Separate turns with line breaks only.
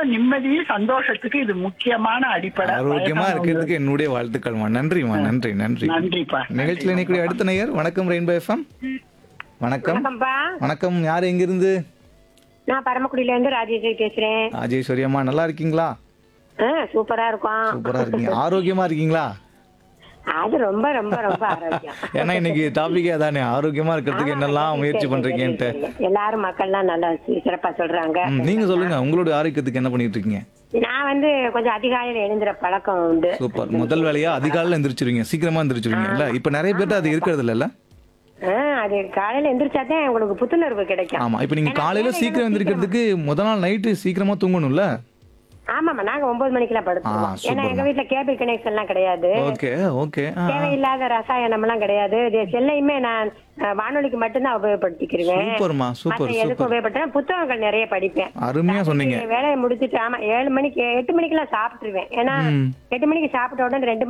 நிம்மதியும் சந்தோஷத்துக்கு இது முக்கியமான அடிப்படை
ஆரோக்கியமா இருக்கிறதுக்கு என்னுடைய வாழ்த்துக்கள்மா நன்றிம்மா நன்றி நன்றி
நன்றிப்பா
நிகழ்ச்சியில் இணைக்கூடிய அடுத்த நேயர் வணக்கம் ரெயின்போ எஃப்எம் வணக்கம்
வணக்கம்ப்பா
வணக்கம் யார் எங்கிருந்து
நான் பரமக்குடியில இருந்து ராஜேஸ்வரி பேசுறேன்
ராஜேஸ்வரி அம்மா நல்லா இருக்கீங்களா
ஆ, சூப்பரா இருக்கும்
சூப்பரா இருக்கீங்க ஆரோக்கியமா இருக்கீங்களா
அது ரொம்ப ரொம்ப ரொம்ப ஆரோக்கியம்
ஏன்னா இன்னைக்கு டாபிக்கே அதானே ஆரோக்கியமா இருக்கிறதுக்கு என்னெல்லாம் முயற்சி பண்றீங்கன்ட்டு
எல்லாரும் மக்கள்லாம் நல்லா சி- சிறப்பா சொல்றாங்க
ம், நீங்க சொல்லுங்க உங்களுடைய ஆரோக்கியத்துக்கு என்ன பண்ணிட்டு இருக்கீங்க
நான் வந்து கொஞ்சம் அதிகாலையில எழுந்துற பழக்கம் உண்டு
சூப்பர் முதல் வேலையா அதிகாலையில எந்திரிச்சிருவீங்க சீக்கிரமா எந்திரிச்சிருவீங்க இல்ல இப்ப நிறைய பேர்ட்ட அது இருக்கிறது இல்லல்ல
ஆ, அது காலையில எந்திரிச்சாதான் உங்களுக்கு புத்துணர்வு கிடைக்கும்
ஆமா இப்ப நீங்க காலையில சீக்கிரம் எந்திரிக்கிறதுக்கு முத நாள் நைட்டு சீக்கிரமா தூங்கணும்ல
ஆமாமா நாங்க ஒன்பது மணிக்கெல்லாம் படுத்துருவோம்
ஆ,
ஏன்னா எங்க
சூப்பர்மா.
வீட்டுல கேபிள் கனெக்ஷன் எல்லாம் கிடையாது
ஓகே ஓகே
தேவையில்லாத ரசாயனம் எல்லாம் கிடையாது இது செல்லையுமே நான் அஹ், வானொலிக்கு மட்டும்தான் உபயோகப்படுத்திக்கிருவேன்
சூப்பர்மா சூப்பர்
மத்த எதுக்கு
சூப்பர்
உபயோகப்படுத்துறேன் புத்தகங்கள் நிறைய படிப்பேன்
அருமையா சொன்னீங்க
வேலையை முடிச்சிட்டு ஆமா ஏழு மணிக்கு எட்டு மணிக்கெல்லாம் சாப்பிட்டுருவேன் ஏன்னா
ம்.
எட்டு மணிக்கு சாப்பிட்ட உடனே ரெண்டு